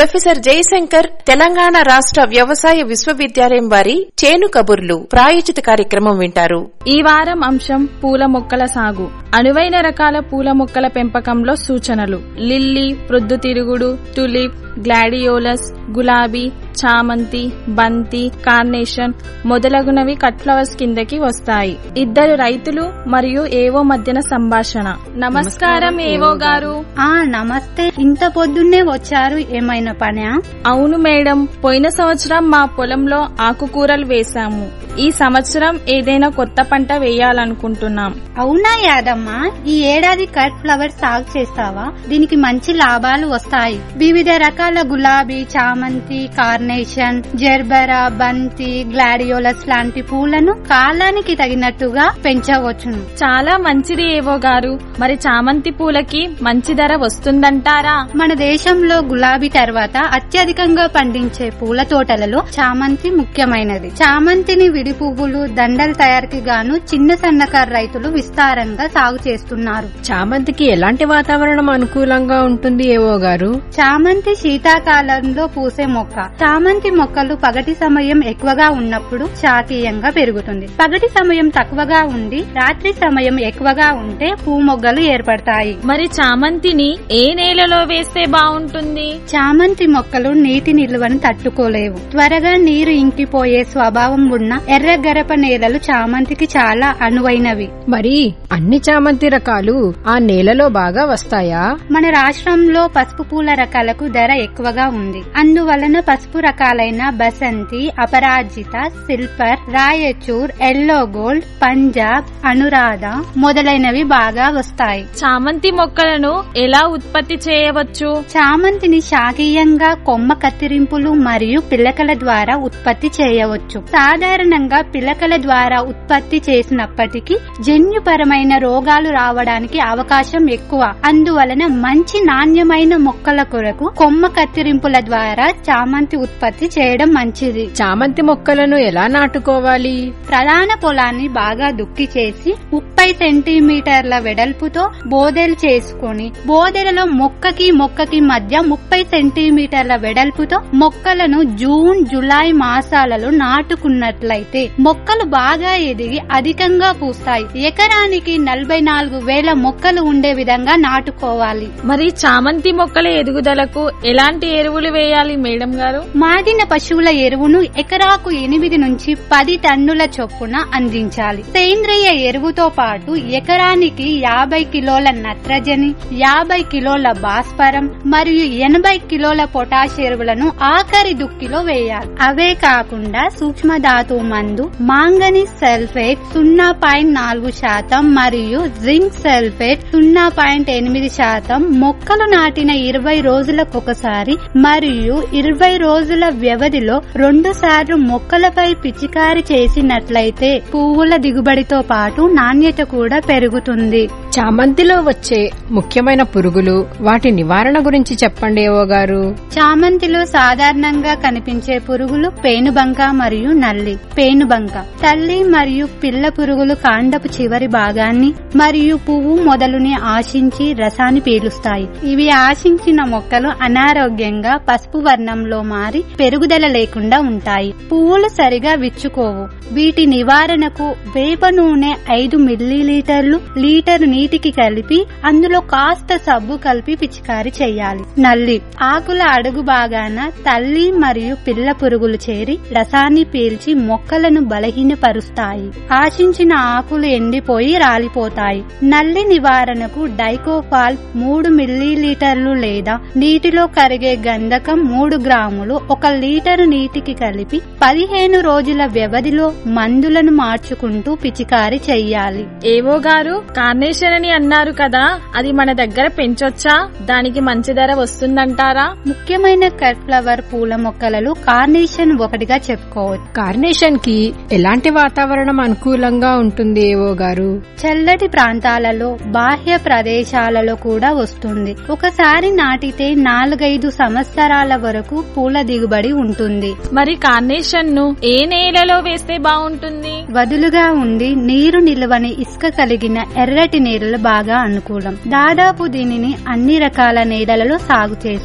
professor Jayashankar Telangana రాష్ట్ర వ్యవసాయ విశ్వవిద్యాలయం వారి చేను కబుర్లు ప్రాయోజిత కార్యక్రమం వింటారు ఈ వారం అంశం పూల మొక్కల సాగు అనువైన రకాల పూల మొక్కల పెంపకంలో సూచనలు లిల్లీ ప్రొద్దుతిరుగుడు టులిప్ గ్లాడియోలస్ గులాబీ చామంతి బంతి కార్నేషన్ మొదలగునవి కట్ ఫ్లవర్స్ కిందకి వస్తాయి ఇద్దరు రైతులు మరియు ఏవో మధ్యన సంభాషణ నమస్కారం ఏవో గారు ఆ నమస్తే ఇంత పొద్దున్నే వచ్చారు ఏమైనా పనా అవును మేడం పోయిన సంవత్సరం మా పొలంలో ఆకుకూరలు వేశాము ఈ సంవత్సరం ఏదైనా కొత్త పంట వేయాలనుకుంటున్నాం అవునా యాదమ్మ ఈ ఏడాది కట్ ఫ్లవర్ సాగు చేస్తావా దీనికి మంచి లాభాలు వస్తాయి వివిధ రకాల గులాబీ చామంతి కార్నేషన్ జెర్బరా బంతి గ్లాడియోలస్ లాంటి పూలను కాలానికి తగినట్టుగా పెంచవచ్చును చాలా మంచిది ఏవో గారు మరి చామంతి పూలకి మంచి ధర వస్తుందంటారా మన దేశంలో గులాబీ తర్వాత అత్యధికంగా పండించే పూల తోటలలో చామంతి ముఖ్యమైనది చామంతిని విడి పువ్వులు దండల తయారీకి గాను చిన్న సన్నకారు రైతులు విస్తారంగా సాగు చేస్తున్నారు చామంతికి ఎలాంటి వాతావరణం అనుకూలంగా ఉంటుంది ఏవో గారు చామంతి శీతాకాలంలో పూసే మొక్క చామంతి మొక్కలు పగటి సమయం ఎక్కువగా ఉన్నప్పుడు శాకీయంగా పెరుగుతుంది పగటి సమయం తక్కువగా ఉండి రాత్రి సమయం ఎక్కువగా ఉంటే పూ మొగ్గలు ఏర్పడతాయి మరి చామంతిని ఏ నేలలో వేస్తే బాగుంటుంది చామంతి మొక్కలు నీటి నిల్వను తట్టుకోలేవు త్వరగా నీరు ఇంకిపోయే స్వభావం ఉన్న ఎర్ర గరప నేలలు చామంతికి చాలా అనువైనవి మరి అన్ని చామంతి రకాలు ఆ నేలలో బాగా వస్తాయా మన రాష్ట్రంలో పసుపు పూల రకాలకు ధర ఎక్కువగా ఉంది అందువలన పసుపు రకాలైన బసంతి అపరాజిత సిల్పర్ రాయచూర్ ఎల్లో గోల్డ్ పంజాబ్ అనురాధ మొదలైనవి బాగా వస్తాయి చామంతి మొక్కలను ఎలా ఉత్పత్తి చేయవచ్చు చామంతిని శాఖీయంగా కొమ్మ కత్తిరింపులు మరియు పిల్లకల ద్వారా ఉత్పత్తి చేయవచ్చు సాధారణంగా పిల్లకల ద్వారా ఉత్పత్తి చేసినప్పటికీ జన్యుపరమైన రోగాలు రావడానికి అవకాశం ఎక్కువ అందువలన మంచి నాణ్యమైన మొక్కల కొరకు కొమ్మ కత్తిరింపుల ద్వారా చామంతి ఉత్పత్తి చేయడం మంచిది చామంతి మొక్కలను ఎలా నాటుకోవాలి ప్రధాన పొలాన్ని బాగా దుక్కి చేసి ముప్పై సెంటీమీటర్ల వెడల్పుతో బోదెలు చేసుకొని బోదెలలో మొక్కకి మొక్కకి మధ్య ముప్పై సెంటీమీటర్ల వెడల్పుతో మొక్కలను జూన్ జులై మాసాలలో నాటుకున్నట్లయితే మొక్కలు బాగా ఎదిగి అధికంగా పూస్తాయి ఎకరానికి నలభై నాలుగు వేల మొక్కలు ఉండే విధంగా నాటుకోవాలి మరి చామంతి మొక్కల ఎదుగుదలకు ఎలాంటి ఎరువులు వేయాలి మేడం గారు మాగిన పశువుల ఎరువును ఎకరాకు ఎనిమిది నుంచి పది టన్నుల చొప్పున అందించాలి సేంద్రియ ఎరువుతో పాటు ఎకరానికి యాభై కిలోల నత్రజని యాభై కిలోల భాస్వరం మరియు ఎనభై కిలోల పొటాష్ ఎరువులను ఆఖరి దుక్కిలో వేయాలి అవే కాకుండా సూక్ష్మధాతు మందు మాంగనీస్ సల్ఫేట్ సున్నా పాయింట్ నాలుగు శాతం మరియు జింక్ సల్ఫేట్ సున్నా పాయింట్ ఎనిమిది శాతం మొక్కలు నాటిన ఇరవై రోజులకు ఒకసారి మరియు ఇరవై రోజుల వ్యవధిలో రెండు సార్లు మొక్కలపై పిచికారి చేసినట్లయితే పువ్వుల దిగుబడితో పాటు నాణ్యత కూడా పెరుగుతుంది చామంతిలో వచ్చే ముఖ్యమైన పురుగులు వాటి నివారణ గురించి చెప్పండి ఏవో గారు చామంతిలో సాధారణంగా కనిపించే పురుగులు పేనుబంక మరియు నల్లి పేనుబంక తల్లి మరియు పిల్ల పురుగులు కాండపు చివరి భాగాన్ని మరియు పువ్వు మొదలుని ఆశించి రసాన్ని పీలుస్తాయి ఇవి ఆశించిన మొక్కలు అనారోగ్యంగా పసుపు వర్ణంలో మారి పెరుగుదల లేకుండా ఉంటాయి పువ్వులు సరిగా విచ్చుకోవు వీటి నివారణకు వేప నూనె ఐదు మిల్లీలీటర్లు లీటర్ నీటికి కలిపి అందులో కాస్త సబ్బు కలిపి పిచికారి చేయాలి నల్లి ఆకుల అడుగు భాగాన తల్లి మరియు పిల్ల పురుగులు చేరి రసాన్ని పీల్చి మొక్కలను బలహీనపరుస్తాయి ఆశించిన ఆకులు ఎండిపోయి రాలిపోతాయి నల్లి నివారణకు డైకోఫాల్ మూడు మిల్లీలీటర్లు లేదా నీటిలో కరిగే గంధకం మూడు గ్రాములు ఒక లీటరు నీటికి కలిపి పదిహేను రోజుల వ్యవధిలో మందులను మార్చుకుంటూ పిచికారి చెయ్యాలి ఏవో గారు కార్నేషన్ అని అన్నారు కదా అది మన దగ్గర పెంచొచ్చా దానికి మంచి ధర వస్తుందంటారా ముఖ్యమైన కట్ ఫ్లవర్ పూల మొక్కలలో కార్నేషన్ ఒకటిగా చెప్పుకోవచ్చు కార్నేషన్ కి ఎలాంటి వాతావరణం అనుకూలంగా ఉంటుంది ఏవో గారు చల్లటి ప్రాంతాలలో బాహ్య ప్రదేశాలలో కూడా వస్తుంది ఒకసారి నాటితే నాలుగైదు సంవత్సరాల వరకు పూల దిగుబడి ఉంటుంది మరి కార్నేషన్ ను ఏ నేలలో వేస్తే బాగుంటుంది వదులుగా ఉండి నీరు నిల్వని ఇసుక కలిగిన ఎర్రటి నేలలు బాగా అనుకూలం దాదాపు దీనిని అన్ని రకాల నేలలలో సాగు చేసుకోవచ్చు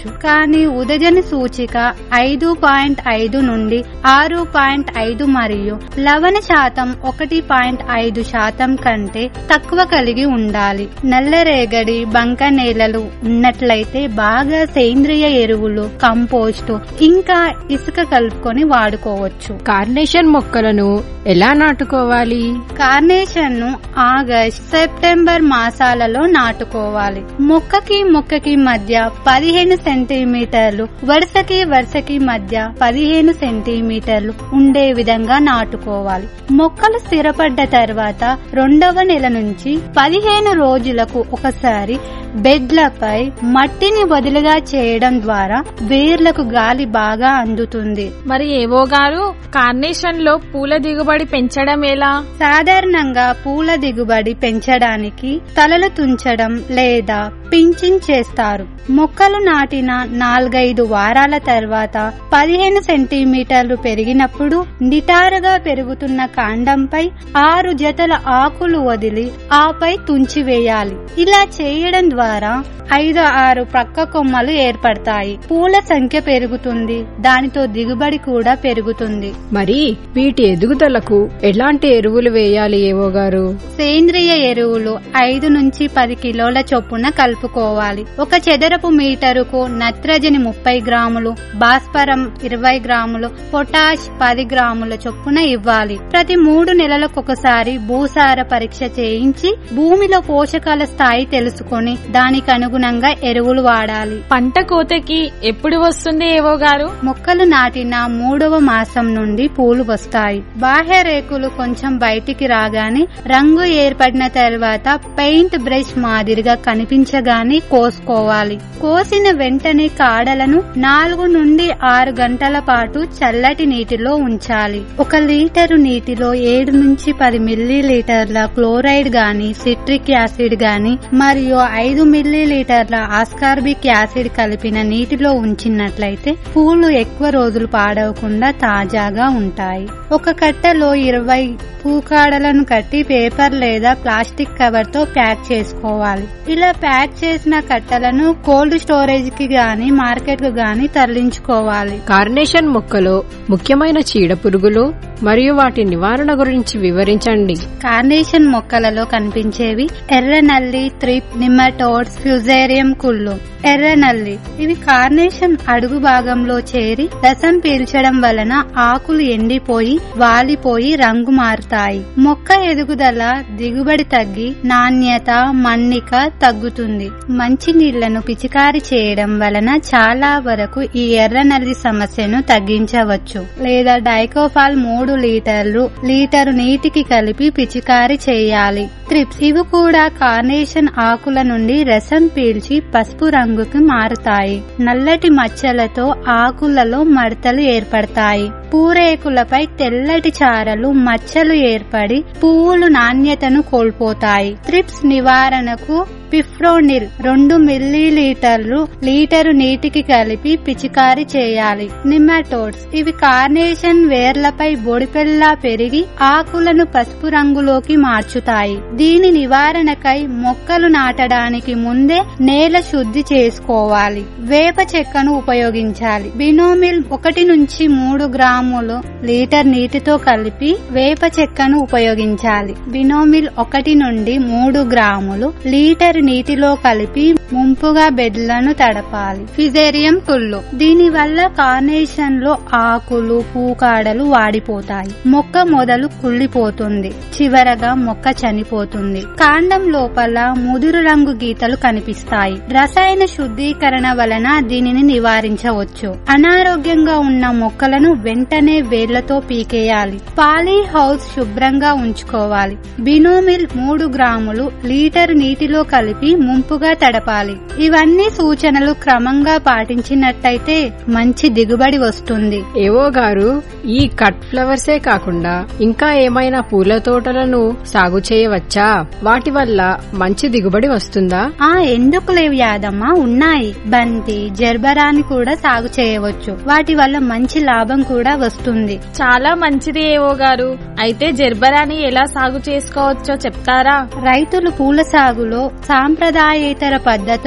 పెంచుకోవచ్చు కానీ ఉదజని సూచిక ఐదు పాయింట్ ఐదు నుండి ఆరు పాయింట్ ఐదు మరియు లవణ శాతం ఒకటి పాయింట్ ఐదు శాతం కంటే తక్కువ కలిగి ఉండాలి నల్లరేగడి బంక నేలలు ఉన్నట్లయితే బాగా సేంద్రియ ఎరువులు కంపోస్టు ఇంకా ఇసుక కలుపుకొని వాడుకోవచ్చు కార్నేషన్ మొక్కలను ఎలా నాటుకోవాలి కార్నేషన్ ను ఆగస్ట్ సెప్టెంబర్ మాసాలలో నాటుకోవాలి మొక్కకి మొక్కకి మధ్య పదిహేను సెంటీమీటర్లు వరుసకి వరుసకి మధ్య పదిహేను సెంటీమీటర్లు ఉండే విధంగా నాటుకోవాలి మొక్కలు స్థిరపడ్డ తర్వాత రెండవ నెల నుంచి పదిహేను రోజులకు ఒకసారి బెడ్లపై మట్టిని వదిలిగా చేయడం ద్వారా వేర్లకు గాలి బాగా అందుతుంది మరి ఏవో గారు కార్నేషన్ లో పూల దిగుబడి పెంచడం ఎలా సాధారణంగా పూల దిగుబడి పెంచడానికి తలలు తుంచడం లేదా పించింగ్ చేస్తారు మొక్కలు నాటిన నాలుగైదు వారాల తర్వాత పదిహేను సెంటీమీటర్లు పెరిగినప్పుడు నిటారుగా పెరుగుతున్న కాండంపై ఆరు జతల ఆకులు వదిలి ఆపై తుంచివేయాలి ఇలా చేయడం ద్వారా ఐదు ఆరు ప్రక్క కొమ్మలు ఏర్పడతాయి పూల సంఖ్య పెరుగుతుంది దానితో దిగుబడి కూడా పెరుగుతుంది మరి వీటి ఎదుగుదలకు ఎలాంటి ఎరువులు వేయాలి ఏవో గారు సేంద్రియ ఎరువులు ఐదు నుంచి పది కిలోల చొప్పున కలుపుకోవాలి ఒక చదరపు మీటరుకు నత్రజని ముప్పై గ్రాములు భాస్వరం ఇరవై గ్రాములు పొటాష్ పది గ్రాముల చొప్పున ఇవ్వాలి ప్రతి మూడు నెలలకు ఒకసారి భూసార పరీక్ష చేయించి భూమిలో పోషకాల స్థాయి తెలుసుకొని దానికి అనుగుణంగా ఎరువులు వాడాలి పంట కోతకి ఎప్పుడు వస్తుంది ఏవో గారు మొక్కలు నాటిన మూడవ మాసం నుండి పూలు వస్తాయి బాహ్య రేకులు కొంచెం బయటికి రాగానే రంగు ఏర్పడిన తర్వాత పెయింట్ బ్రష్ మాదిరిగా కనిపించగానే కోసుకోవాలి కోసిన వెంటనే కాడలను నాలుగు నుండి ఆరు గంటల పాటు చల్లటి నీటిలో ఉంచాలి ఒక లీటరు నీటిలో ఏడు నుంచి పది మిల్లీ లీటర్ల క్లోరైడ్ గాని సిట్రిక్ యాసిడ్ గాని మరియు ఐదు మిల్లీ లీటర్ల ఆస్కార్బిక్ యాసిడ్ కలిపిన నీటిలో ఉంచినట్లయితే పూలు ఎక్కువ రోజులు పాడవకుండా తాజాగా ఉంటాయి ఒక కట్టలో ఇరవై పూకాడలను కట్టి పేపర్ లేదా ప్లాస్టిక్ కవర్ తో ప్యాక్ చేసుకోవాలి ఇలా ప్యాక్ చేసిన కట్టలను కోల్డ్ స్టోరేజ్ కి గాని మార్కెట్ కు గాని తరలించుకోవాలి కార్నేషన్ మొక్కలో ముఖ్యమైన చీడ పురుగులు మరియు వాటి నివారణ గురించి వివరించండి కార్నేషన్ మొక్కలలో కనిపించేవి ఎర్రనల్లి త్రిప్ నిమటోడ్స్ ఫ్యూజేరియం కుళ్ళు ఎర్రనల్లి ఇవి కార్నేషన్ అడుగు భాగంలో చేరి రసం పీల్చడం వలన ఆకులు ఎండిపోయి వాలిపోయి రంగు మారుతాయి మొక్క ఎదుగుదల దిగుబడి తగ్గి నాణ్యత మన్నిక తగ్గుతుంది మంచి నీళ్లను పిచికారి చేయడం వలన చాలా వరకు ఈ ఎర్రనల్లి సమస్యను తగ్గించవచ్చు లేదా డైకోఫాల్ మూడు లీటర్లు లీటరు నీటికి కలిపి పిచికారి చేయాలి త్రిప్స్ ఇవి కూడా కార్నేషన్ ఆకుల నుండి రసం పీల్చి పసుపు రంగుకి మారుతాయి నల్లటి మచ్చలతో ఆకులలో మడతలు ఏర్పడతాయి పూరేకులపై తెల్లటి చారలు మచ్చలు ఏర్పడి పువ్వులు నాణ్యతను కోల్పోతాయి త్రిప్స్ నివారణకు పిఫ్రోనిల్ రెండు మిల్లీలీటర్లు లీటరు నీటికి కలిపి పిచికారి చేయాలి నిమాటోడ్స్ ఇవి కార్నేషన్ వేర్లపై బొడిపెల్లా పెరిగి ఆకులను పసుపు రంగులోకి మార్చుతాయి దీని నివారణకై మొక్కలు నాటడానికి ముందే నేల శుద్ధి చేసుకోవాలి వేప చెక్కను ఉపయోగించాలి బినోమిల్ ఒకటి నుంచి మూడు గ్రాములు లీటర్ నీటితో కలిపి వేప చెక్కను ఉపయోగించాలి బినోమిల్ ఒకటి నుండి మూడు గ్రాములు లీటర్ నీటిలో కలిపి ముంపుగా బెడ్లను తడపాలి ఫిజేరియం కుళ్ళు దీని వల్ల కార్నేషన్ లో ఆకులు పూకాడలు వాడిపోతాయి మొక్క మొదలు కుళ్ళిపోతుంది చివరగా మొక్క చనిపోతుంది కాండం లోపల ముదురు రంగు గీతలు కనిపిస్తాయి రసాయన శుద్ధీకరణ వలన దీనిని నివారించవచ్చు అనారోగ్యంగా ఉన్న మొక్కలను వెంటనే వేళ్లతో పీకేయాలి పాలీ హౌస్ శుభ్రంగా ఉంచుకోవాలి బినోమిల్ మూడు గ్రాములు లీటర్ నీటిలో కలిపి ముంపుగా తడపాలి ఇవన్నీ సూచనలు క్రమంగా పాటించినట్టయితే మంచి దిగుబడి వస్తుంది ఏవో గారు ఈ కట్ ఫ్లవర్సే కాకుండా ఇంకా ఏమైనా పూల తోటలను సాగు చేయవచ్చా వాటి వల్ల మంచి దిగుబడి వస్తుందా ఆ ఎందుకు లేవు యాదమ్మా ఉన్నాయి బంతి జర్బరాని కూడా సాగు చేయవచ్చు వాటి వల్ల మంచి లాభం కూడా వస్తుంది చాలా మంచిది ఏవో గారు అయితే జర్బరాని ఎలా సాగు చేసుకోవచ్చో చెప్తారా రైతులు పూల సాగులో సాంప్రదాయేతర పద్ధతులను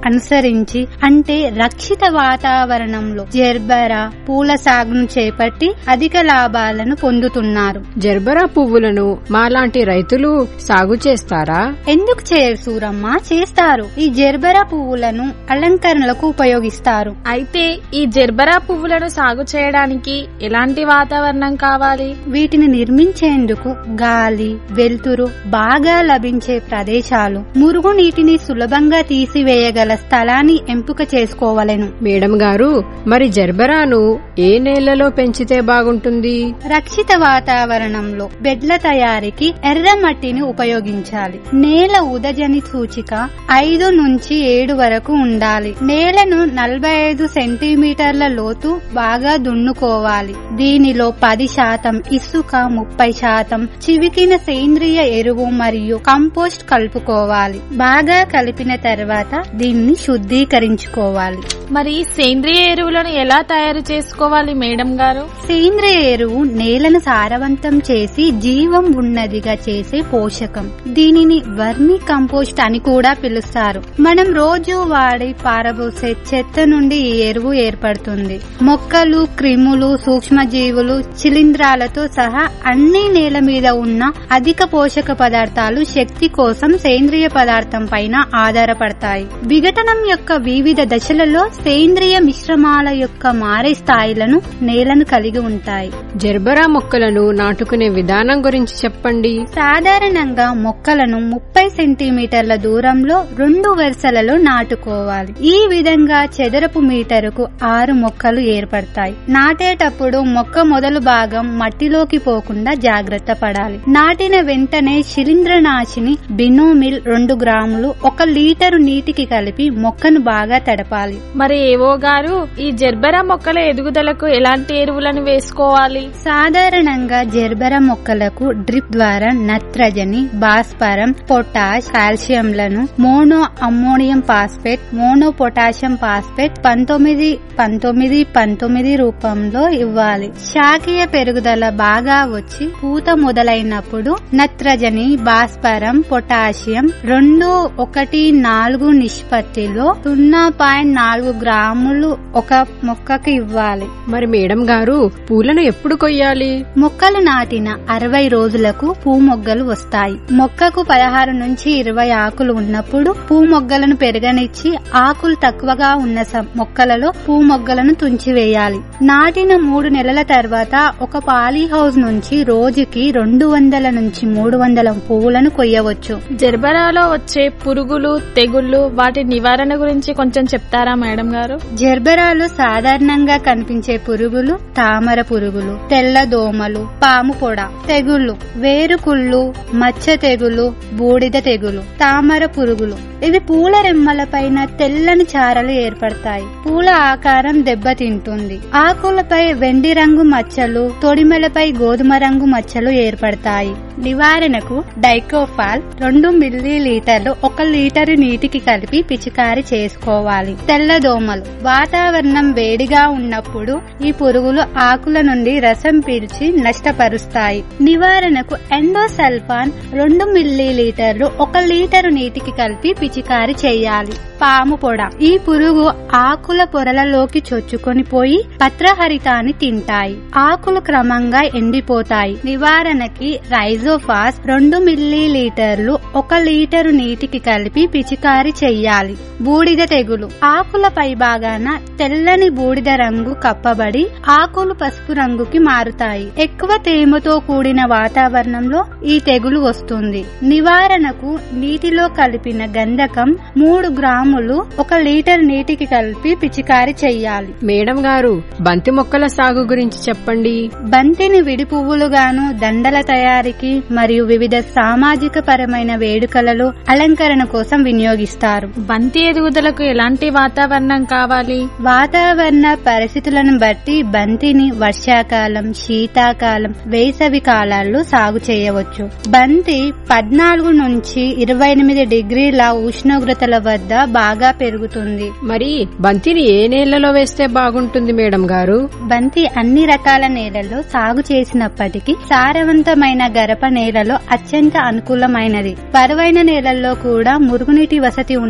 అనుసరించి అంటే రక్షిత వాతావరణంలో జెర్బరా పూల సాగును చేపట్టి అధిక లాభాలను పొందుతున్నారు జర్బరా పువ్వులను మాలాంటి రైతులు సాగు చేస్తారా ఎందుకు చేయరు సూరమ్మ చేస్తారు ఈ జెర్బరా పువ్వులను అలంకరణలకు ఉపయోగిస్తారు అయితే ఈ జెర్బరా పువ్వులను సాగు చేయడానికి ఎలాంటి వాతావరణం కావాలి వీటిని నిర్మించేందుకు గాలి వెలుతురు బాగా లభించే ప్రదేశాలు మురుగునీటిని సులభంగా తీసివేయగల స్థలాన్ని ఎంపిక చేసుకోవలెను మేడం గారు మరి జర్బరాను ఏ నేలలో పెంచితే బాగుంటుంది రక్షిత వాతావరణంలో బెడ్ల తయారీకి ఎర్ర మట్టిని ఉపయోగించాలి నేల ఉదజని సూచిక ఐదు నుంచి ఏడు వరకు ఉండాలి నేలను నలభై ఐదు సెంటీమీటర్ల లోతు బాగా దున్నుకోవాలి దీనిలో పది శాతం ఇసుక ముప్పై శాతం చివికిన సేంద్రియ ఎరువు మరియు కంపోస్ట్ కలుపుకోవాలి బాగా కలిపిన తర్వాత దీన్ని శుద్ధీకరించుకోవాలి మరి సేంద్రియ ఎరువులను ఎలా తయారు చేసుకోవాలి మేడం గారు సేంద్రియ ఎరువు నేలను సారవంతం చేసి జీవం ఉన్నదిగా చేసే పోషకం దీనిని వర్మి కంపోస్ట్ అని కూడా పిలుస్తారు మనం రోజు వాడి పారబోసే చెత్త నుండి ఈ ఎరువు ఏర్పడుతుంది మొక్కలు క్రిములు సూక్ష్మజీవులు శిలీంధ్రాలతో సహా అన్ని నేల మీద ఉన్న అధిక పోషక పదార్థాలు శక్తి కోసం సేంద్రియ పదార్థం పైన ఆధారపడతాయి విఘటనం యొక్క వివిధ దశలలో సేంద్రియ మిశ్రమాల యొక్క మారే స్థాయిలను నేలను కలిగి ఉంటాయి జర్బరా మొక్కలను నాటుకునే విధానం గురించి చెప్పండి సాధారణంగా మొక్కలను ముప్పై సెంటీమీటర్ల దూరంలో రెండు వరుసలలో నాటుకోవాలి ఈ విధంగా చదరపు మీటరుకు ఆరు మొక్కలు ఏర్పడతాయి నాటేటప్పుడు మొక్క మొదలు భాగం మట్టిలోకి పోకుండా జాగ్రత్త పడాలి నాటిన వెంటనే శిలీంద్రనాశిని బినోమిల్ రెండు గ్రాములు ఒక లీటరు నీటికి కలిపి మొక్కను బాగా తడపాలి మరి ఏవో గారు ఈ జెర్బరా మొక్కల ఎదుగుదలకు ఎలాంటి ఎరువులను వేసుకోవాలి సాధారణంగా జెర్బర మొక్కలకు డ్రిప్ ద్వారా నత్రజని భాస్వరం పొటాష్ కాల్షియంలను mono ammonium phosphate mono potassium phosphate పంతొమ్మిది పంతొమ్మిది పంతొమ్మిది రూపంలో ఇవ్వాలి శాఖీయ పెరుగుదల బాగా వచ్చి పూత మొదలైనప్పుడు నత్రజని భాస్వరం పొటాషియం రెండు ఒకటి నాలుగు నిష్పత్తిలో సున్నా పాయింట్ నాలుగు గ్రాములు ఒక మొక్కకు ఇవ్వాలి మరి మేడం గారు పూలను ఎప్పుడు కొయ్యాలి మొక్కలు నాటిన అరవై రోజులకు పూ మొగ్గలు వస్తాయి మొక్కకు పదహారు నుంచి ఇరవై ఆకులు ఉన్నప్పుడు పూ మొగ్గలను పెరగనిచ్చి ఆకులు తక్కువగా ఉన్న స- మొక్కలలో పూ మొగ్గలను తుంచివేయాలి నాటిన మూడు నెలల తర్వాత ఒక పాలీ హౌస్ నుంచి రోజుకి రెండు వందల నుంచి మూడు వందల పువ్వులను కొయ్యవచ్చు జెర్బరాలో వచ్చే పురుగులు తెగుళ్లు వాటి నివారణ గురించి కొంచెం చెప్తారా మేడం గారు జెర్బరాలో సాధారణంగా కనిపించే పురుగులు తామర పురుగులు తెల్ల దోమలు పాము పొడ తెగుళ్లు వేరుకుళ్ళు మచ్చ తెగులు బూడిద తెగులు తామర పురుగులు ఇవి పూల రెమ్మల పైన తెల్లని చారలు ఏర్పడతాయి పూల ఆకారం దెబ్బతింటుంది ఆకులపై వెండి రంగు మచ్చలు తొడిమెలపై గోధుమ రంగు మచ్చలు ఏర్పడతాయి నివారణకు డైకోఫాల్ రెండు మిల్లీ లీటర్లు ఒక లీటరు నీటికి కలిపి పిచికారి చేసుకోవాలి తెల్ల దోమలు వాతావరణం వేడిగా ఉన్నప్పుడు ఈ పురుగులు ఆకుల నుండి రసం పీల్చి నష్టపరుస్తాయి నివారణకు ఎండోసల్ఫాన్ రెండు మిల్లీ లీటర్లు ఒక లీటరు నీటికి కలిపి పిచికారి చేయాలి పాము పొడ ఈ పురుగు ఆకుల పొరలలోకి చొచ్చుకొని పోయి పత్రహరితాన్ని తింటాయి ఆకులు క్రమంగా ఎండిపోతాయి నివారణకి రైజోఫాస్ రెండు మిల్లీ లీటర్లు ఒక లీటరు నీటికి కలిపి పిచికారి చెయ్యాలి బూడిద తెగులు ఆకుల పై భాగాన తెల్లని బూడిద రంగు కప్పబడి ఆకులు పసుపు రంగుకి మారుతాయి ఎక్కువ తేమతో కూడిన వాతావరణంలో ఈ తెగులు వస్తుంది నివారణకు నీటిలో కలిపిన గంధకం మూడు గ్రాములు ఒక లీటర్ నీటికి కలిపి పిచికారి చెయ్యాలి మేడం గారు బంతి మొక్కల సాగు గురించి చెప్పండి బంతిని విడి పువ్వులుగాను దండల తయారీకి మరియు వివిధ సామాజిక పరమైన వేడుకలలో అలంకరణ కోసం వినియోగిస్తారు బంతి ఎదుగుదలకు ఎలాంటి వాతావరణం కావాలి వాతావరణ పరిస్థితులను బట్టి బంతిని వర్షాకాలం శీతాకాలం వేసవి కాలాల్లో సాగు చేయవచ్చు బంతి పద్నాలుగు నుంచి ఇరవై ఎనిమిది డిగ్రీల ఉష్ణోగ్రతల వద్ద బాగా పెరుగుతుంది మరి బంతిని ఏ నేలలో వేస్తే బాగుంటుంది మేడం గారు బంతి అన్ని రకాల నేలల్లో సాగు చేసినప్పటికీ సారవంతమైన గరప నేలలో అత్యంత అనుకూలమైనది బరువైన నేలల్లో కూడా మురుగునీటి వసతి ఉన్నప్పుడు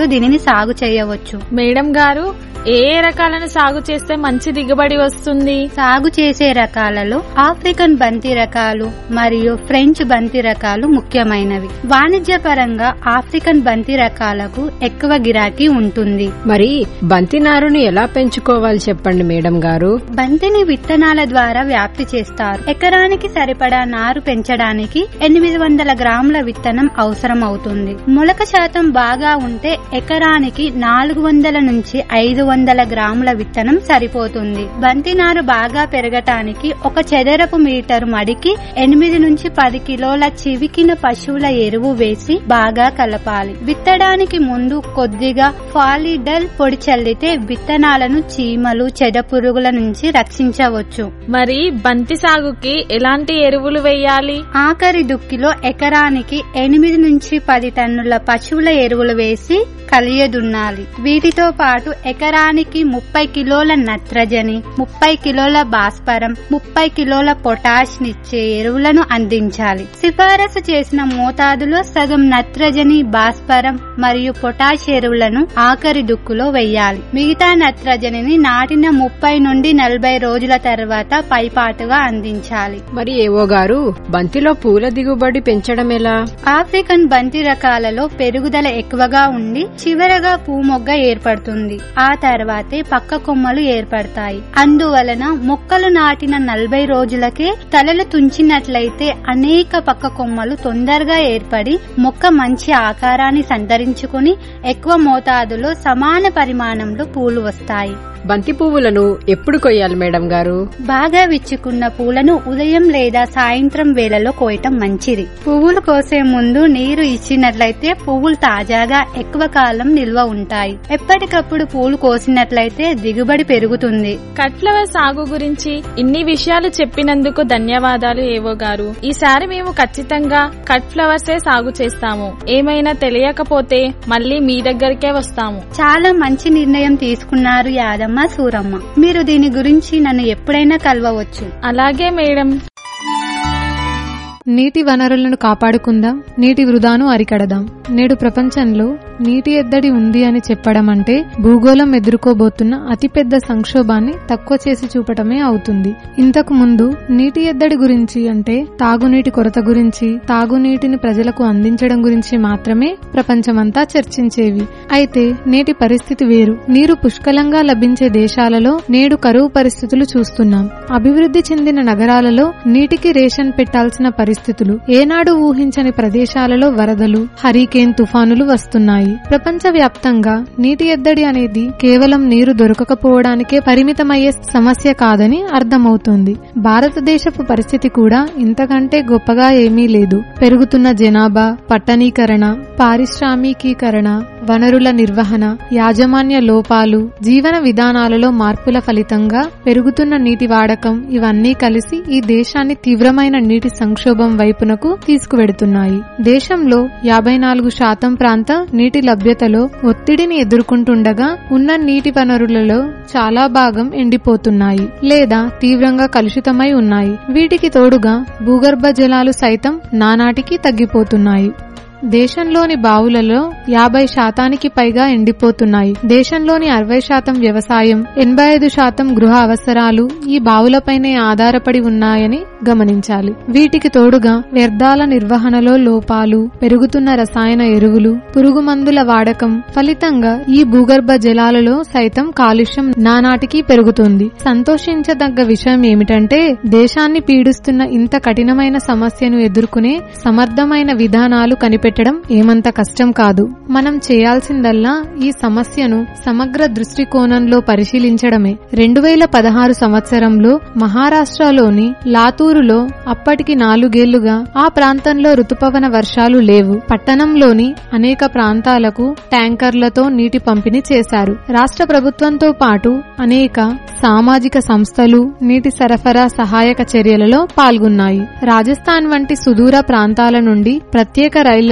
రైతులు దీనిని సాగు చేయవచ్చు మేడం గారు ఏ ఏ రకాలను సాగు చేస్తే మంచి దిగుబడి వస్తుంది సాగు చేసే రకాలలో ఆఫ్రికన్ బంతి రకాలు మరియు ఫ్రెంచ్ బంతి రకాలు ముఖ్యమైనవి వాణిజ్యపరంగా ఆఫ్రికన్ బంతి రకాలకు ఎక్కువ గిరాకీ ఉంటుంది మరి బంతి నారుని ఎలా పెంచుకోవాలి చెప్పండి మేడం గారు బంతిని విత్తనాల ద్వారా వ్యాప్తి చేస్తారు ఎకరానికి సరిపడా నారు పెంచడానికి ఎనిమిది వందల గ్రాముల విత్తనం అవసరం అవుతుంది మొలక శాతం బాగా ఉంటే ఎకరానికి నాలుగు వందల నుంచి ఐదు వందల గ్రాముల విత్తనం సరిపోతుంది బంతి నారు బాగా పెరగటానికి ఒక చదరపు మీటరు మడికి ఎనిమిది నుంచి పది కిలోల చివికిన పశువుల ఎరువు వేసి బాగా కలపాలి విత్తడానికి ముందు కొద్దిగా ఫాలిడల్ పొడి చల్లితే విత్తనాలను చీమలు చెద పురుగుల నుంచి రక్షించవచ్చు మరి బంతి సాగుకి ఎలాంటి ఎరువులు వేయాలి ఆఖరి దుక్కిలో ఎకరానికి ఎనిమిది నుంచి పది టన్నుల పశువుల ఎరువులు వేసి కలియదున్నాలి వీటితో పాటు ఎకరానికి ముప్పై కిలోల నత్రజని ముప్పై కిలోల భాస్వరం ముప్పై కిలోల పొటాష్ నిచ్చే ఎరువులను అందించాలి సిఫారసు చేసిన మోతాదులో సగం నత్రజని భాస్వరం మరియు పొటాష్ ఎరువులను ఆఖరి దుక్కులో వెయ్యాలి మిగతా నత్రజనిని నాటిన ముప్పై నుండి నలభై రోజుల తర్వాత పైపాటుగా అందించాలి మరి ఏవో గారు బంతిలో పూల దిగుబడి పెంచడం ఎలా ఆఫ్రికన్ బంతి రకాలలో పెరుగుదల ఎక్కువగా ఉండి చివరగా పూమొగ్గ ఏర్పడుతుంది ఆ తర్వాతే పక్క కొమ్మలు ఏర్పడతాయి అందువలన మొక్కలు నాటిన నలభై రోజులకే తలలు తుంచినట్లయితే అనేక పక్క కొమ్మలు తొందరగా ఏర్పడి మొక్క మంచి ఆకారాన్ని సంతరించుకుని ఎక్కువ మోతాదులో సమాన పరిమాణంలో పూలు వస్తాయి బంతి పువ్వులను ఎప్పుడు కొయ్యాలి మేడం గారు బాగా విచ్చుకున్న పూలను ఉదయం లేదా సాయంత్రం వేళలో కోయటం మంచిది పువ్వులు కోసే ముందు నీరు ఇచ్చినట్లయితే పువ్వులు తాజాగా ఎక్కువ కాలం నిల్వ ఉంటాయి ఎప్పటికప్పుడు పూలు కోసినట్లయితే దిగుబడి పెరుగుతుంది కట్ ఫ్లవర్ సాగు గురించి ఇన్ని విషయాలు చెప్పినందుకు ధన్యవాదాలు ఏవో గారు ఈసారి మేము ఖచ్చితంగా కట్ ఫ్లవర్సే సాగు చేస్తాము ఏమైనా తెలియకపోతే మళ్ళీ మీ దగ్గరికే వస్తాము చాలా మంచి నిర్ణయం తీసుకున్నారు యాదమ్మ సూరమ్మ మీరు దీని గురించి నన్ను ఎప్పుడైనా కలవవచ్చు అలాగే మేడం నీటి వనరులను కాపాడుకుందాం నీటి వృధాను అరికడదాం నేడు ప్రపంచంలో నీటి ఎద్దడి ఉంది అని చెప్పడం అంటే భూగోళం ఎదుర్కోబోతున్న అతిపెద్ద సంక్షోభాన్ని తక్కువ చేసి చూపటమే అవుతుంది ఇంతకు ముందు నీటి ఎద్దడి గురించి అంటే తాగునీటి కొరత గురించి తాగునీటిని ప్రజలకు అందించడం గురించి మాత్రమే ప్రపంచమంతా చర్చించేవి అయితే నేటి పరిస్థితి వేరు నీరు పుష్కలంగా లభించే దేశాలలో నేడు కరువు పరిస్థితులు చూస్తున్నాం అభివృద్ధి చెందిన నగరాలలో నీటికి రేషన్ పెట్టాల్సిన పరిస్థితులు ఏనాడు ఊహించని ప్రదేశాలలో వరదలు హరికేన్ తుఫానులు వస్తున్నాయి ప్రపంచ వ్యాప్తంగా నీటి ఎద్దడి అనేది కేవలం నీరు దొరకకపోవడానికే పరిమితమయ్యే సమస్య కాదని అర్థమవుతోంది భారతదేశపు పరిస్థితి కూడా ఇంతకంటే గొప్పగా ఏమీ లేదు పెరుగుతున్న జనాభా పట్టణీకరణ పారిశ్రామికీకరణ వనరుల నిర్వహణ యాజమాన్య లోపాలు జీవన విధానాలలో మార్పుల ఫలితంగా పెరుగుతున్న నీటి వాడకం ఇవన్నీ కలిసి ఈ దేశాన్ని తీవ్రమైన నీటి సంక్షోభం వైపునకు తీసుకువెడుతున్నాయి దేశంలో యాభై నాలుగు శాతం ప్రాంత నీటి లభ్యతలో ఒత్తిడిని ఎదుర్కొంటుండగా ఉన్న నీటి వనరులలో చాలా భాగం ఎండిపోతున్నాయి లేదా తీవ్రంగా కలుషితమై ఉన్నాయి వీటికి తోడుగా భూగర్భ జలాలు సైతం నానాటికి తగ్గిపోతున్నాయి దేశంలోని బావులలో యాభై శాతానికి పైగా ఎండిపోతున్నాయి దేశంలోని అరవై శాతం వ్యవసాయం ఎనభై ఐదు శాతం గృహ అవసరాలు ఈ బావులపైనే ఆధారపడి ఉన్నాయని గమనించాలి వీటికి తోడుగా వ్యర్థాల నిర్వహణలో లోపాలు పెరుగుతున్న రసాయన ఎరువులు పురుగు మందుల వాడకం ఫలితంగా ఈ భూగర్భ జలాలలో సైతం కాలుష్యం నానాటికి పెరుగుతుంది సంతోషించదగ్గ విషయం ఏమిటంటే దేశాన్ని పీడిస్తున్న ఇంత కఠినమైన సమస్యను ఎదుర్కొనే సమర్థమైన విధానాలు కనిపెట్టడం ఏమంత కష్టం కాదు మనం చేయాల్సిందల్లా ఈ సమస్యను సమగ్ర దృష్టికోణంలో పరిశీలించడమే రెండు వేల పదహారు సంవత్సరంలో మహారాష్ట్రలోని లాతూరులో అప్పటికి నాలుగేళ్లుగా ఆ ప్రాంతంలో రుతుపవన వర్షాలు లేవు పట్టణంలోని అనేక ప్రాంతాలకు ట్యాంకర్లతో నీటి పంపిణీ చేశారు రాష్ట్ర ప్రభుత్వంతో పాటు అనేక సామాజిక సంస్థలు నీటి సరఫరా సహాయక చర్యలలో పాల్గొన్నాయి రాజస్థాన్ వంటి సుదూర ప్రాంతాల నుండి ప్రత్యేక రైళ్ల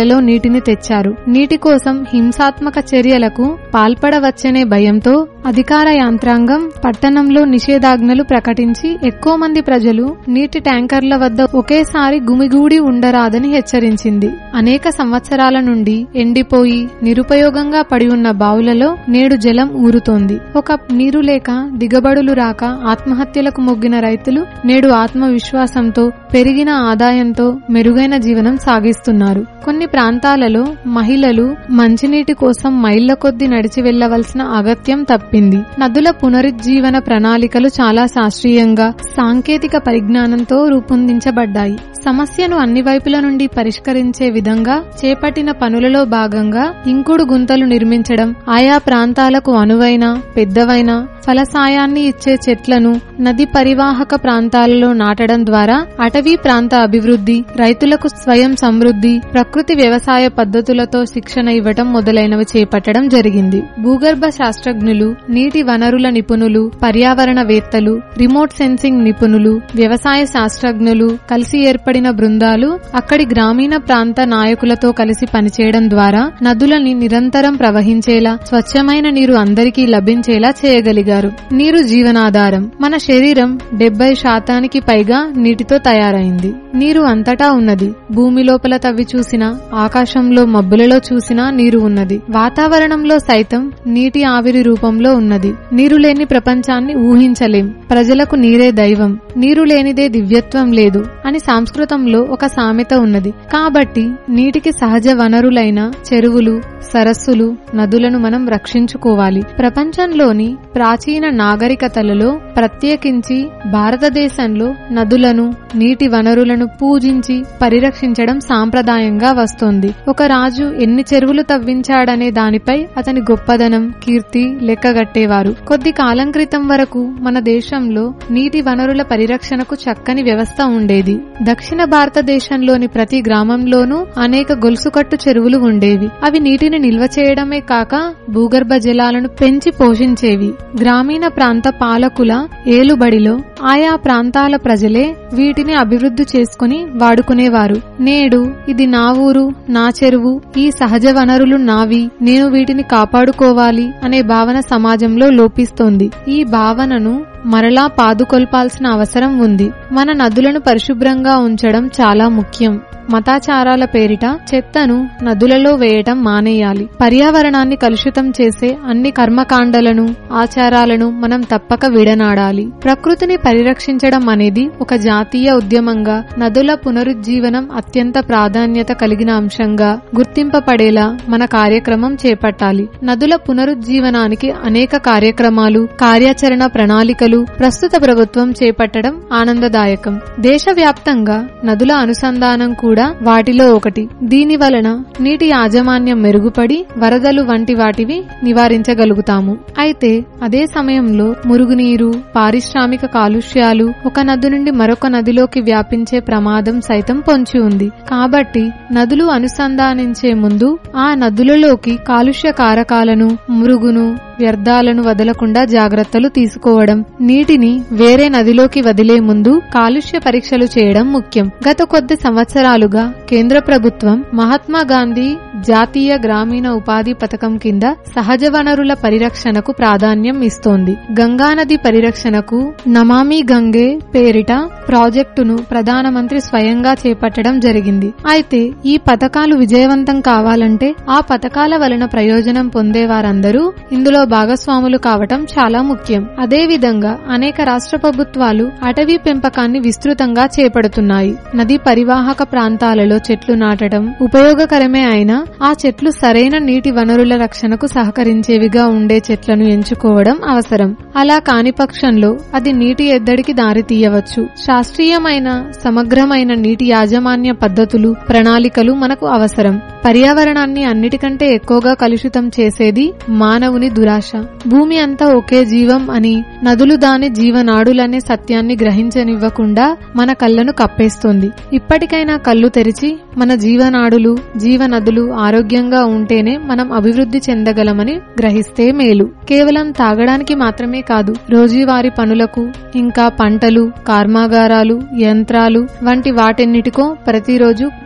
ఇళ్లలో నీటిని తెచ్చారు నీటి కోసం హింసాత్మక చర్యలకు పాల్పడవచ్చనే భయంతో అధికార యాంత్రాంగం పట్టణంలో నిషేధాజ్ఞలు ప్రకటించి ఎక్కువ మంది ప్రజలు నీటి ట్యాంకర్ల వద్ద ఒకేసారి గుమిగూడి ఉండరాదని హెచ్చరించింది అనేక సంవత్సరాల నుండి ఎండిపోయి నిరుపయోగంగా పడి ఉన్న బావులలో నేడు జలం ఊరుతోంది ఒక నీరు లేక దిగబడులు రాక ఆత్మహత్యలకు మొగ్గిన రైతులు నేడు ఆత్మవిశ్వాసంతో పెరిగిన ఆదాయంతో మెరుగైన జీవనం సాగిస్తున్నారు కొన్ని ప్రాంతాలలో మహిళలు మంచినీటి కోసం మైళ్ల కొద్ది నడిచి వెళ్లవలసిన అగత్యం తప్పింది నదుల పునరుజ్జీవన ప్రణాళికలు చాలా శాస్త్రీయంగా సాంకేతిక పరిజ్ఞానంతో రూపొందించబడ్డాయి సమస్యను అన్ని వైపుల నుండి పరిష్కరించే విధంగా చేపట్టిన పనులలో భాగంగా ఇంకుడు గుంతలు నిర్మించడం ఆయా ప్రాంతాలకు అనువైన పెద్దవైన ఫలసాయాన్ని ఇచ్చే చెట్లను నది పరివాహక ప్రాంతాలలో నాటడం ద్వారా అటవీ ప్రాంత అభివృద్ధి రైతులకు స్వయం సమృద్ధి ప్రకృతి వ్యవసాయ పద్ధతులతో శిక్షణ ఇవ్వటం మొదలైనవి చేపట్టడం జరిగింది భూగర్భ శాస్త్రజ్ఞులు నీటి వనరుల నిపుణులు పర్యావరణవేత్తలు రిమోట్ సెన్సింగ్ నిపుణులు వ్యవసాయ శాస్త్రజ్ఞులు కలిసి ఏర్పడిన బృందాలు అక్కడి గ్రామీణ ప్రాంత నాయకులతో కలిసి పనిచేయడం ద్వారా నదులని నిరంతరం ప్రవహించేలా స్వచ్ఛమైన నీరు అందరికీ లభించేలా చేయగలిగారు నీరు జీవనాధారం మన శరీరం డెబ్బై శాతానికి పైగా నీటితో తయారైంది నీరు అంతటా ఉన్నది భూమి లోపల తవ్వి చూసినా ఆకాశంలో మబ్బులలో చూసినా నీరు ఉన్నది వాతావరణంలో సైతం నీటి ఆవిరి రూపంలో ఉన్నది నీరు లేని ప్రపంచాన్ని ఊహించలేం ప్రజలకు నీరే దైవం నీరు లేనిదే దివ్యత్వం లేదు అని సంస్కృతంలో ఒక సామెత ఉన్నది కాబట్టి నీటికి సహజ వనరులైన చెరువులు సరస్సులు నదులను మనం రక్షించుకోవాలి ప్రపంచంలోని ప్రాచీన నాగరికతలలో ప్రత్యేకించి భారతదేశంలో నదులను నీటి వనరులను పూజించి పరిరక్షించడం సాంప్రదాయంగా వస్తోంది ఒక రాజు ఎన్ని చెరువులు తవ్వించాడనే దానిపై అతని గొప్పదనం కీర్తి లెక్కగట్టేవారు కొద్ది కాలం క్రితం వరకు మన దేశంలో నీటి వనరుల పరిరక్షణకు చక్కని వ్యవస్థ ఉండేది దక్షిణ భారతదేశంలోని ప్రతి గ్రామంలోనూ అనేక గొలుసుకట్టు చెరువులు ఉండేవి అవి నీటిని నిల్వ చేయడమే కాక భూగర్భ జలాలను పెంచి పోషించేవి గ్రామీణ ప్రాంత పాలకుల ఏలుబడిలో ఆయా ప్రాంతాల ప్రజలే వీటిని అభివృద్ధి చేసుకుని వాడుకునేవారు నేడు ఇది నా ఊరు నా చెరువు ఈ సహజ వనరులు నావి నేను వీటిని కాపాడుకోవాలి అనే భావన సమాజంలో లోపిస్తోంది ఈ భావనను మరలా పాదుకొల్పాల్సిన అవసరం ఉంది మన నదులను పరిశుభ్రంగా ఉంచడం చాలా ముఖ్యం మతాచారాల పేరిట చెత్తను నదులలో వేయటం మానేయాలి పర్యావరణాన్ని కలుషితం చేసే అన్ని కర్మకాండలను ఆచారాలను మనం తప్పక విడనాడాలి ప్రకృతిని పరిరక్షించడం అనేది ఒక జాతీయ ఉద్యమంగా నదుల పునరుజ్జీవనం అత్యంత ప్రాధాన్యత కలిగిన అంశంగా గుర్తింపబడేలా మన కార్యక్రమం చేపట్టాలి నదుల పునరుజ్జీవనానికి అనేక కార్యక్రమాలు కార్యాచరణ ప్రణాళికలు ప్రస్తుత ప్రభుత్వం చేపట్టడం ఆనందదాయకం దేశవ్యాప్తంగా నదుల అనుసంధానం కూడా వాటిలో ఒకటి దీని వలన నీటి యాజమాన్యం మెరుగుపడి వరదలు వంటి వాటివి నివారించగలుగుతాము అయితే అదే సమయంలో మురుగునీరు పారిశ్రామిక కాలుష్యాలు ఒక నది నుండి మరొక నదిలోకి వ్యాపించే ప్రమాదం సైతం పొంచి ఉంది కాబట్టి నదులు అనుసంధానించే ముందు ఆ నదులలోకి కాలుష్య కారకాలను మురుగును వ్యర్థాలను వదలకుండా జాగ్రత్తలు తీసుకోవడం నీటిని వేరే నదిలోకి వదిలే ముందు కాలుష్య పరీక్షలు చేయడం ముఖ్యం గత కొద్ది సంవత్సరాలుగా కేంద్ర ప్రభుత్వం మహాత్మా గాంధీ జాతీయ గ్రామీణ ఉపాధి పథకం కింద సహజ వనరుల పరిరక్షణకు ప్రాధాన్యం ఇస్తోంది గంగానది పరిరక్షణకు నమామి గంగే పేరిట ప్రాజెక్టును ప్రధానమంత్రి స్వయంగా చేపట్టడం జరిగింది అయితే ఈ పథకాలు విజయవంతం కావాలంటే ఆ పథకాల వలన ప్రయోజనం పొందే వారందరూ ఇందులో భాగస్వాములు కావటం చాలా ముఖ్యం అదే విధంగా అనేక రాష్ట్ర ప్రభుత్వాలు అటవీ పెంపకాన్ని విస్తృతంగా చేపడుతున్నాయి నదీ పరివాహక ప్రాంతాలలో చెట్లు నాటడం ఉపయోగకరమే అయినా ఆ చెట్లు సరైన నీటి వనరుల రక్షణకు సహకరించేవిగా ఉండే చెట్లను ఎంచుకోవడం అవసరం అలా కాని పక్షంలో అది నీటి ఎద్దడికి దారితీయవచ్చు శాస్త్రీయమైన సమగ్రమైన నీటి యాజమాన్య పద్ధతులు ప్రణాళికలు మనకు అవసరం పర్యావరణాన్ని అన్నిటికంటే ఎక్కువగా కలుషితం చేసేది మానవుని దురాశ భూమి అంతా ఒకే జీవం అని నదులు దాని జీవనాడులనే సత్యాన్ని గ్రహించనివ్వకుండా మన కళ్ళను కప్పేస్తోంది ఇప్పటికైనా కళ్ళు తెరిచి మన జీవనాడులు జీవనదులు ఆరోగ్యంగా ఉంటేనే మనం అభివృద్ధి చెందగలమని గ్రహిస్తే మేలు కేవలం తాగడానికి మాత్రమే కాదు రోజువారీ పనులకు ఇంకా పంటలు కర్మాగారాలు యంత్రాలు వంటి వాటెన్నిటికో ప్రతిరోజు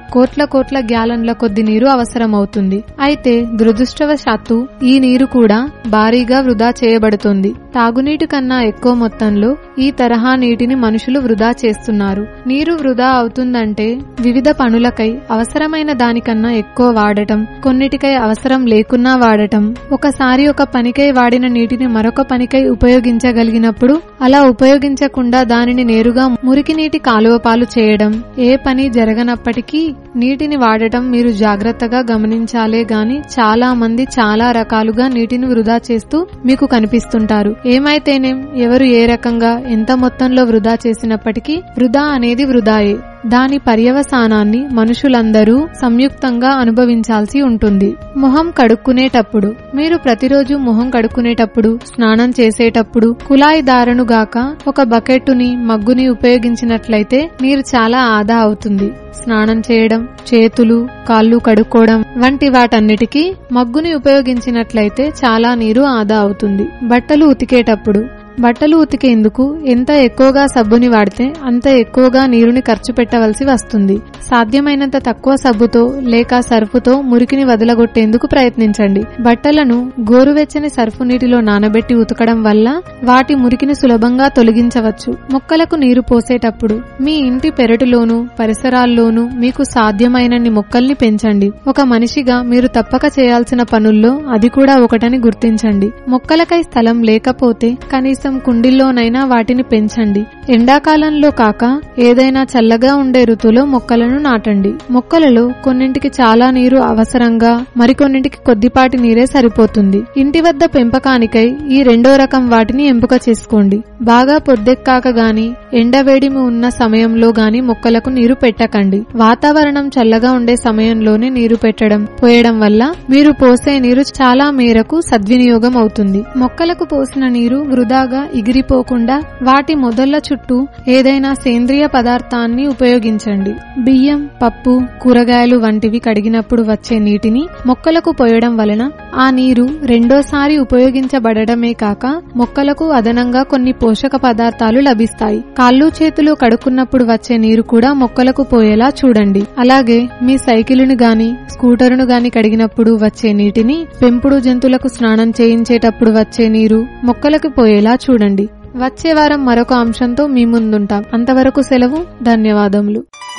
కోట్ల కోట్ల గ్యాలన్ల కొద్ది నీరు అవసరమవుతుంది అయితే దురదృష్టవశాత్తు ఈ నీరు కూడా భారీగా వృధా చేయబడుతుంది తాగునీటి కన్నా ఎక్కువ మొత్తంలో ఈ తరహా నీటిని మనుషులు వృధా చేస్తున్నారు నీరు వృధా అవుతుందంటే వివిధ పనులకై అవసరమైన దానికన్నా ఎక్కువ వాడటం కొన్నిటికై అవసరం లేకున్నా వాడటం ఒకసారి ఒక పనికై వాడిన నీటిని మరొక పనికై ఉపయోగించగలిగినప్పుడు అలా ఉపయోగించకుండా దానిని నేరుగా మురికి నీటి కాలువ పాలు చేయడం ఏ పని జరగనప్పటికీ నీటిని వాడటం మీరు జాగ్రత్తగా గమనించాలే గాని చాలా మంది చాలా రకాలుగా నీటిని వృధా చేస్తూ మీకు కనిపిస్తుంటారు ఏమైతేనేం ఎవరు ఏ రకంగా ఎంత మొత్తంలో వృధా చేసినప్పటికీ వృధా అనేది వృధాయే దాని పర్యవసానాన్ని మనుషులందరూ సంయుక్తంగా అనుభవించాల్సి ఉంటుంది మొహం కడుక్కునేటప్పుడు మీరు ప్రతిరోజు మొహం కడుక్కునేటప్పుడు స్నానం చేసేటప్పుడు కుళాయి దారను గాక ఒక బకెట్టుని మగ్గుని ఉపయోగించినట్లయితే నీరు చాలా ఆదా అవుతుంది స్నానం చేయడం చేతులు కాళ్ళు కడుక్కోవడం వంటి వాటన్నిటికీ మగ్గుని ఉపయోగించినట్లయితే చాలా నీరు ఆదా అవుతుంది బట్టలు ఉతికేటప్పుడు బట్టలు ఉతికేందుకు ఎంత ఎక్కువగా సబ్బుని వాడితే అంత ఎక్కువగా నీరుని ఖర్చు పెట్టవలసి వస్తుంది సాధ్యమైనంత తక్కువ సబ్బుతో లేక సర్ఫుతో మురికిని వదలగొట్టేందుకు ప్రయత్నించండి బట్టలను గోరువెచ్చని సర్ఫు నీటిలో నానబెట్టి ఉతకడం వల్ల వాటి మురికిని సులభంగా తొలగించవచ్చు మొక్కలకు నీరు పోసేటప్పుడు మీ ఇంటి పెరటిలోనూ పరిసరాల్లోనూ మీకు సాధ్యమైనన్ని మొక్కల్ని పెంచండి ఒక మనిషిగా మీరు తప్పక చేయాల్సిన పనుల్లో అది కూడా ఒకటని గుర్తించండి మొక్కలకై స్థలం లేకపోతే కనీసం కుండీల్లోనైనా వాటిని పెంచండి ఎండాకాలంలో కాక ఏదైనా చల్లగా ఉండే ఋతువులో మొక్కలను నాటండి మొక్కలలో కొన్నింటికి చాలా నీరు అవసరంగా మరికొన్నింటికి కొద్దిపాటి నీరే సరిపోతుంది ఇంటి వద్ద పెంపకానికై ఈ రెండో రకం వాటిని ఎంపిక చేసుకోండి బాగా పొద్దెక్కాక గాని ఎండవేడిమి ఉన్న సమయంలో గాని మొక్కలకు నీరు పెట్టకండి వాతావరణం చల్లగా ఉండే సమయంలోనే నీరు పెట్టడం పోయడం వల్ల మీరు పోసే నీరు చాలా మేరకు సద్వినియోగం అవుతుంది మొక్కలకు పోసిన నీరు వృధాగా ఎగిరిపోకుండా వాటి మొదళ్ల చుట్టూ ఏదైనా సేంద్రియ పదార్థాన్ని ఉపయోగించండి బియ్యం పప్పు కూరగాయలు వంటివి కడిగినప్పుడు వచ్చే నీటిని మొక్కలకు పోయడం వలన ఆ నీరు రెండోసారి ఉపయోగించబడమే కాక మొక్కలకు అదనంగా కొన్ని పోషక పదార్థాలు లభిస్తాయి కాళ్ళు చేతులు కడుక్కున్నప్పుడు వచ్చే నీరు కూడా మొక్కలకు పోయేలా చూడండి అలాగే మీ సైకిలును గాని స్కూటరును గాని కడిగినప్పుడు వచ్చే నీటిని పెంపుడు జంతువులకు స్నానం చేయించేటప్పుడు వచ్చే నీరు మొక్కలకు పోయేలా చూడండి వచ్చే వారం మరొక అంశంతో మీ ముందుంటాం అంతవరకు సెలవు ధన్యవాదములు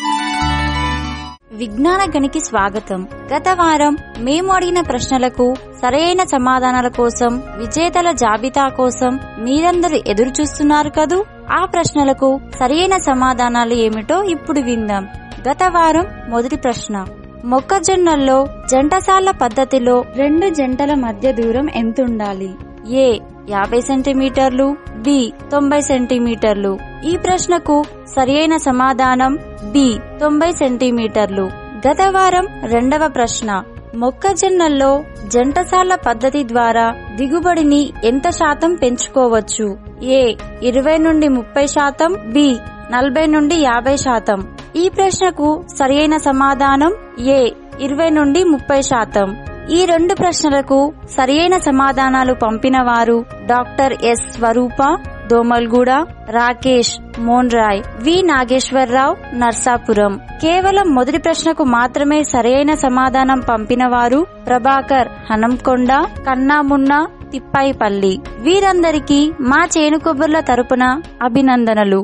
విజ్ఞాన గనికి స్వాగతం గత వారం మేము అడిగిన ప్రశ్నలకు సరైన సమాధానాల కోసం విజేతల జాబితా కోసం మీరందరూ ఎదురు చూస్తున్నారు కదూ ఆ ప్రశ్నలకు సరైన సమాధానాలు ఏమిటో ఇప్పుడు విందాం గత వారం మొదటి ప్రశ్న మొక్కజొన్నల్లో జంటసాల పద్ధతిలో రెండు జంటల మధ్య దూరం ఎంతుండాలి ఏ యాభై సెంటీమీటర్లు బి తొంభై సెంటీమీటర్లు ఈ ప్రశ్నకు సరియైన సమాధానం బి తొంభై సెంటీమీటర్లు గత వారం రెండవ ప్రశ్న మొక్కజొన్నల్లో జంటసాల పద్ధతి ద్వారా దిగుబడిని ఎంత శాతం పెంచుకోవచ్చు ఏ ఇరవై నుండి ముప్పై శాతం బి నలభై నుండి యాభై శాతం ఈ ప్రశ్నకు సరియైన సమాధానం ఏ ఇరవై నుండి ముప్పై శాతం ఈ రెండు ప్రశ్నలకు సరియైన సమాధానాలు పంపిన వారు డాక్టర్ ఎస్ స్వరూప దోమల్గూడ రాకేష్ మోన్రాయ్ వి నాగేశ్వరరావు నర్సాపురం కేవలం మొదటి ప్రశ్నకు మాత్రమే సరైన సమాధానం పంపిన వారు ప్రభాకర్ హనంకొండ కన్నామున్న తిప్పాయిపల్లి వీరందరికీ మా చేను కొబ్బర్ల తరపున అభినందనలు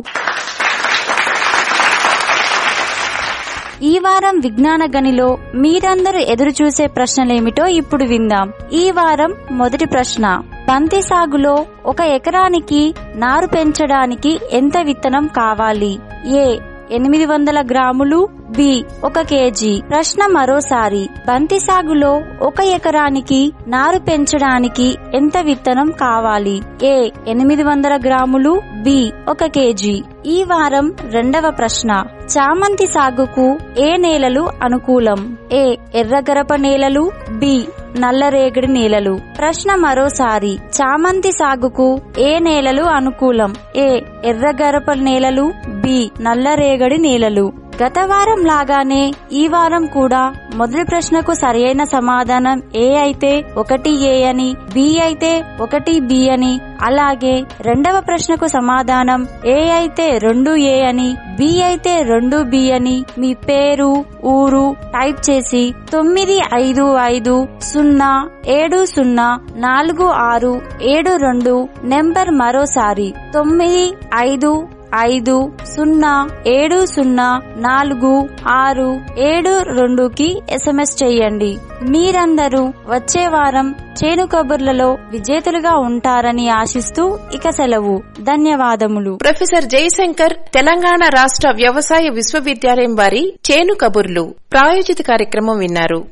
ఈ వారం విజ్ఞాన గనిలో మీరందరూ ఎదురు చూసే ప్రశ్నలేమిటో ఇప్పుడు విందాం ఈ వారం మొదటి ప్రశ్న బంతి సాగులో ఒక ఎకరానికి నారు పెంచడానికి ఎంత విత్తనం కావాలి ఏ ఎనిమిది వందల గ్రాములు బి ఒక కేజీ ప్రశ్న మరోసారి బంతి సాగులో ఒక ఎకరానికి నారు పెంచడానికి ఎంత విత్తనం కావాలి ఏ ఎనిమిది వందల గ్రాములు బి ఒక కేజీ ఈ వారం రెండవ ప్రశ్న చామంతి సాగుకు ఏ నేలలు అనుకూలం ఏ ఎర్రగరప నేలలు బి నల్లరేగడి నేలలు ప్రశ్న మరోసారి చామంతి సాగుకు ఏ నేలలు అనుకూలం ఏ ఎర్రగరప నేలలు బి నల్లరేగడి నేలలు గత వారం లాగానే ఈ వారం కూడా మొదటి ప్రశ్నకు సరైన సమాధానం ఏ అయితే ఒకటి ఏ అని బి అయితే ఒకటి బి అని అలాగే రెండవ ప్రశ్నకు సమాధానం ఏ అయితే రెండు ఏ అని బి అయితే రెండు బి అని మీ పేరు ఊరు టైప్ చేసి తొమ్మిది ఐదు ఐదు సున్నా ఏడు సున్నా నాలుగు ఆరు ఏడు రెండు నెంబర్ మరోసారి తొమ్మిది ఐదు ఐదు సున్నా ఏడు సున్నా నాలుగు ఆరు ఏడు రెండుకి ఎస్ఎంఎస్ చేయండి మీరందరూ వచ్చే వారం చేను కబుర్లలో విజేతలుగా ఉంటారని ఆశిస్తూ ఇక సెలవు ధన్యవాదములు ప్రొఫెసర్ జయశంకర్ తెలంగాణ రాష్ట్ర వ్యవసాయ విశ్వవిద్యాలయం వారి చేను కబుర్లు ప్రాయోజిత కార్యక్రమం విన్నారు